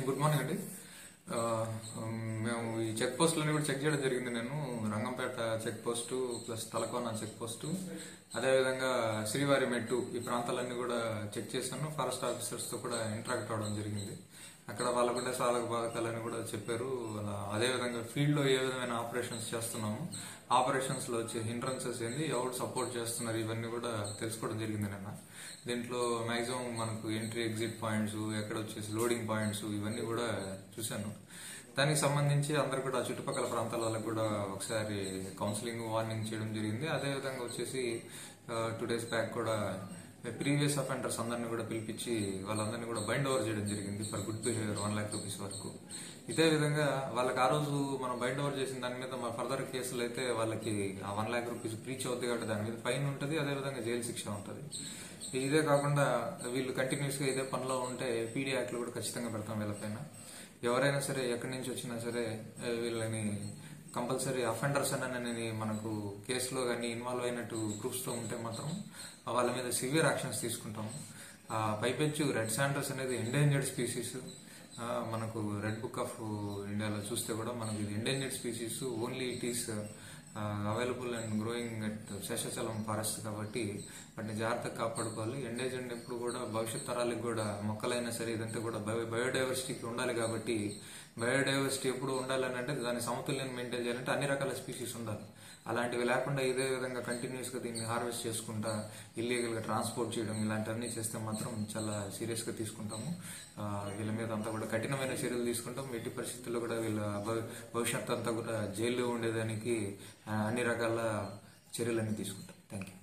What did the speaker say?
good morning అండి ఆ, మేము ఈ చెక్ పోస్టులన్నీ కూడా చెక్ చేయడం జరిగింది నేను Rangampeta check post plus Talakona check post అదేవిధంగా శ్రీవారి మెట్టు ఈ ప్రాంతాలన్నీ కూడా చెక్ చేశాను ఫారెస్ట్ ఆఫీసర్స్ తో కూడా ఇంటరాక్ట్ అవడం జరిగింది అక్కడ వాళ్ళకుండే సాధక బాధకాలని కూడా చెప్పారు అలా అదేవిధంగా ఫీల్డ్ లో ఏ విధమైన ఆపరేషన్స్ చేస్తున్నాము ఆపరేషన్స్ లో వచ్చే హిండ్రన్సెస్ ఏంది ఎవరు సపోర్ట్ చేస్తున్నారు ఇవన్నీ కూడా తెలుసుకోవడం జరిగింది నిన్న దీంట్లో మాక్సిమం మనకు ఎంట్రీ ఎగ్జిట్ పాయింట్స్ ఎక్కడ వచ్చేసి లోడింగ్ పాయింట్స్ ఇవన్నీ కూడా చూశాను దానికి సంబంధించి అందరు కూడా చుట్టుపక్కల ప్రాంతాల వాళ్ళకి కూడా ఒకసారి కౌన్సిలింగ్ వార్నింగ్ చేయడం జరిగింది అదేవిధంగా వచ్చేసి టూ డేస్ బ్యాక్ కూడా ప్రీవియస్ అఫెండర్స్ అందరిని కూడా పిలిపించి వాళ్ళందరినీ కూడా బైండ్ ఓవర్ చేయడం జరిగింది for good behaviour one lakh rupees వరకు ఇదే విధంగా వాళ్ళకి ఆ రోజు మనం బైండ్ ఓవర్ చేసిన దాని మీద మా ఫర్దర్ కేసులు అయితే వాళ్ళకి ఆ వన్ లాక్ రూపీస్ బ్రీచ్ అవుతుంది కాబట్టి దాని మీద ఫైన్ ఉంటుంది అదేవిధంగా జైలు శిక్ష ఉంటుంది ఇదే కాకుండా వీళ్ళు కంటిన్యూస్ గా ఇదే పనిలో ఉంటే పీడీ యాక్ట్లు కూడా ఖచ్చితంగా పెడతాం వీళ్ళపైన ఎవరైనా సరే ఎక్కడి నుంచి వచ్చినా సరే ఏ, వీళ్ళని కంపల్సరీ అఫెండర్స్ అని మనకు కేసులో కానీ ఇన్వాల్వ్ అయినట్టు ప్రూఫ్స్ తో ఉంటే మాత్రం వాళ్ళ మీద సివియర్ యాక్షన్స్ తీసుకుంటాము ఆ పైపెచ్చు రెడ్ శాండర్స్ అనేది ఎండేంజర్డ్ స్పీసీస్ మనకు రెడ్ బుక్ ఆఫ్ ఇండియాలో చూస్తే కూడా మనకి ఇది endangered species only it is available and growing at Seshachalam forest కాబట్టి వాటిని జాగ్రత్తగా కాపాడుకోవాలి ఎండేంజర్డ్ ఎప్పుడు కూడా భవిష్యత్ తరాలకు కూడా మొక్కలైనా సరే ఇదంతా కూడా బయో బయోడైవర్సిటీకి ఉండాలి కాబట్టి బయోడైవర్సిటీ ఎప్పుడు ఉండాలని అంటే దాని సమతుల్యాన్ని మెయింటైన్ చేయాలంటే అన్ని రకాల స్పీసీస్ ఉండాలి అలాంటివి లేకుండా ఇదే విధంగా కంటిన్యూస్ గా దీన్ని హార్వెస్ట్ చేసుకుంటా ఇల్లీగల్ గా ట్రాన్స్పోర్ట్ చేయడం ఇలాంటివన్నీ చేస్తే మాత్రం చాలా సీరియస్ గా తీసుకుంటాము ఆ, వీళ్ళ మీద అంతా కూడా కఠినమైన చర్యలు తీసుకుంటాం ఎట్టి పరిస్థితుల్లో కూడా వీళ్ళ భవి- భవిష్యత్తు అంతా కూడా జైల్లో ఉండేదానికి ఆ, అన్ని రకాల చర్యలన్నీ తీసుకుంటాం థ్యాంక్ యూ